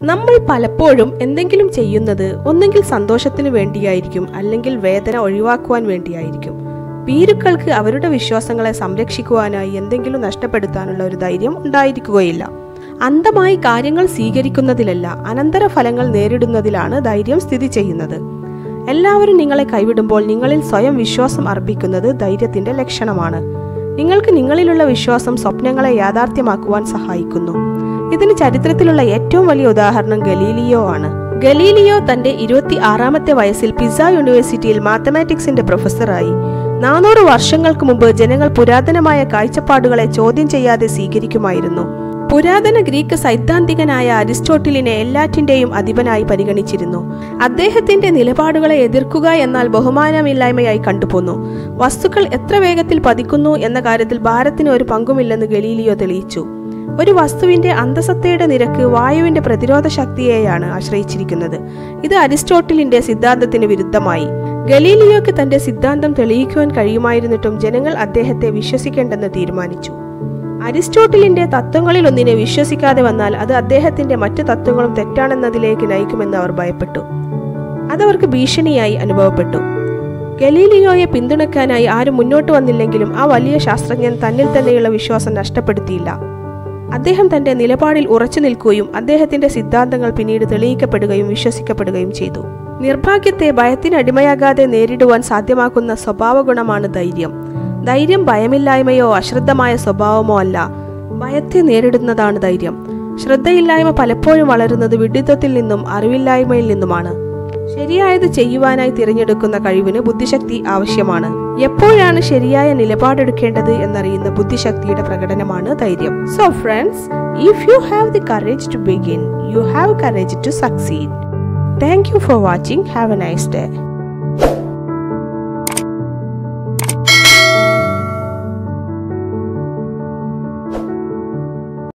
നമ്മൾ പലപ്പോഴും എന്തെങ്കിലും ചെയ്യുന്നത് ഒന്നെങ്കിൽ സന്തോഷത്തിന് വേണ്ടിയായിരിക്കും അല്ലെങ്കിൽ വേദന ഒഴിവാക്കുവാൻ വേണ്ടിയായിരിക്കും ഭീരുക്കൾക്ക് അവരുടെ വിശ്വാസങ്ങളെ സംരക്ഷിക്കുവാനായി എന്തെങ്കിലും നഷ്ടപ്പെടുത്താനുള്ള ഒരു ധൈര്യം ഉണ്ടായിരിക്കുകയില്ല അന്ധമായി കാര്യങ്ങൾ സ്വീകരിക്കുന്നതിലല്ല അനന്തരഫലങ്ങൾ നേരിടുന്നതിലാണ് ധൈര്യം സ്ഥിതി ചെയ്യുന്നത് എല്ലാവരും നിങ്ങളെ കൈവിടുമ്പോൾ നിങ്ങളിൽ സ്വയം വിശ്വാസം അർപ്പിക്കുന്നത് ധൈര്യത്തിന്റെ ലക്ഷണമാണ് നിങ്ങൾക്ക് നിങ്ങളിലുള്ള വിശ്വാസം സ്വപ്നങ്ങളെ യാഥാർത്ഥ്യമാക്കുവാൻ സഹായിക്കുന്നു ഇതിന് ചരിത്രത്തിലുള്ള ഏറ്റവും വലിയ ഉദാഹരണം ഗലീലിയോ ആണ് ഗലീലിയോ തന്റെ ഇരുപത്തി ആറാമത്തെ വയസ്സിൽ പിസ യൂണിവേഴ്സിറ്റിയിൽ മാത്തമാറ്റിക്സിന്റെ പ്രൊഫസറായി നാനൂറ് വർഷങ്ങൾക്ക് മുമ്പ് ജനങ്ങൾ പുരാതനമായ കാഴ്ചപ്പാടുകളെ ചോദ്യം ചെയ്യാതെ സ്വീകരിക്കുമായിരുന്നു പുരാതന ഗ്രീക്ക് സൈദ്ധാന്തികനായ അരിസ്റ്റോട്ടിലിനെ എല്ലാറ്റിന്റെയും അധിപനായി പരിഗണിച്ചിരുന്നു അദ്ദേഹത്തിന്റെ നിലപാടുകളെ എതിർക്കുക എന്നാൽ ബഹുമാനമില്ലായ്മയായി കണ്ടുപോന്നു വസ്തുക്കൾ എത്ര വേഗത്തിൽ പതിക്കുന്നു എന്ന കാര്യത്തിൽ ഭാരത്തിന് ഒരു പങ്കുമില്ലെന്ന് ഗലീലിയോ തെളിയിച്ചു ഒരു വസ്തുവിന്റെ അന്തസത്തയുടെ നിരക്ക് വായുവിന്റെ പ്രതിരോധ ശക്തിയെയാണ് ആശ്രയിച്ചിരിക്കുന്നത് ഇത് അരിസ്റ്റോട്ടിലിന്റെ സിദ്ധാന്തത്തിന് വിരുദ്ധമായി ഗലീലിയോക്ക് തന്റെ സിദ്ധാന്തം തെളിയിക്കുവാൻ കഴിയുമായിരുന്നിട്ടും ജനങ്ങൾ അദ്ദേഹത്തെ വിശ്വസിക്കേണ്ടെന്ന് തീരുമാനിച്ചു അരിസ്റ്റോട്ടിലിന്റെ തത്വങ്ങളിൽ ഒന്നിനെ വിശ്വസിക്കാതെ വന്നാൽ അത് അദ്ദേഹത്തിന്റെ മറ്റു തത്വങ്ങളും തെറ്റാണെന്നതിലേക്ക് നയിക്കുമെന്ന് അവർ ഭയപ്പെട്ടു അതവർക്ക് ഭീഷണിയായി അനുഭവപ്പെട്ടു ഗലീലിയോയെ പിന്തുണയ്ക്കാനായി ആരും മുന്നോട്ട് വന്നില്ലെങ്കിലും ആ വലിയ ശാസ്ത്രജ്ഞൻ തന്നിൽ തന്നെയുള്ള വിശ്വാസം നഷ്ടപ്പെടുത്തിയില്ല അദ്ദേഹം തന്റെ നിലപാടിൽ ഉറച്ചു നിൽക്കുകയും അദ്ദേഹത്തിന്റെ സിദ്ധാന്തങ്ങൾ പിന്നീട് തെളിയിക്കപ്പെടുകയും വിശ്വസിക്കപ്പെടുകയും ചെയ്തു നിർഭാഗ്യത്തെ ഭയത്തിന് അടിമയാകാതെ നേരിടുവാൻ സാധ്യമാക്കുന്ന സ്വഭാവ ഗുണമാണ് ധൈര്യം ധൈര്യം ഭയമില്ലായ്മയോ അശ്രദ്ധമായ സ്വഭാവമോ അല്ല ഭയത്തെ നേരിടുന്നതാണ് ധൈര്യം ശ്രദ്ധയില്ലായ്മ പലപ്പോഴും വളരുന്നത് വിഡിത്തത്തിൽ നിന്നും അറിവില്ലായ്മയിൽ നിന്നുമാണ് ശരിയായത് ചെയ്യുവാനായി തിരഞ്ഞെടുക്കുന്ന കഴിവിന് ബുദ്ധിശക്തി ആവശ്യമാണ് എപ്പോഴാണ് ശരിയായ നിലപാടെടുക്കേണ്ടത് എന്നറിയുന്ന ബുദ്ധിശക്തിയുടെ പ്രകടനമാണ് ധൈര്യം so friends if you have the courage to begin you have courage to succeed thank you for watching have a nice day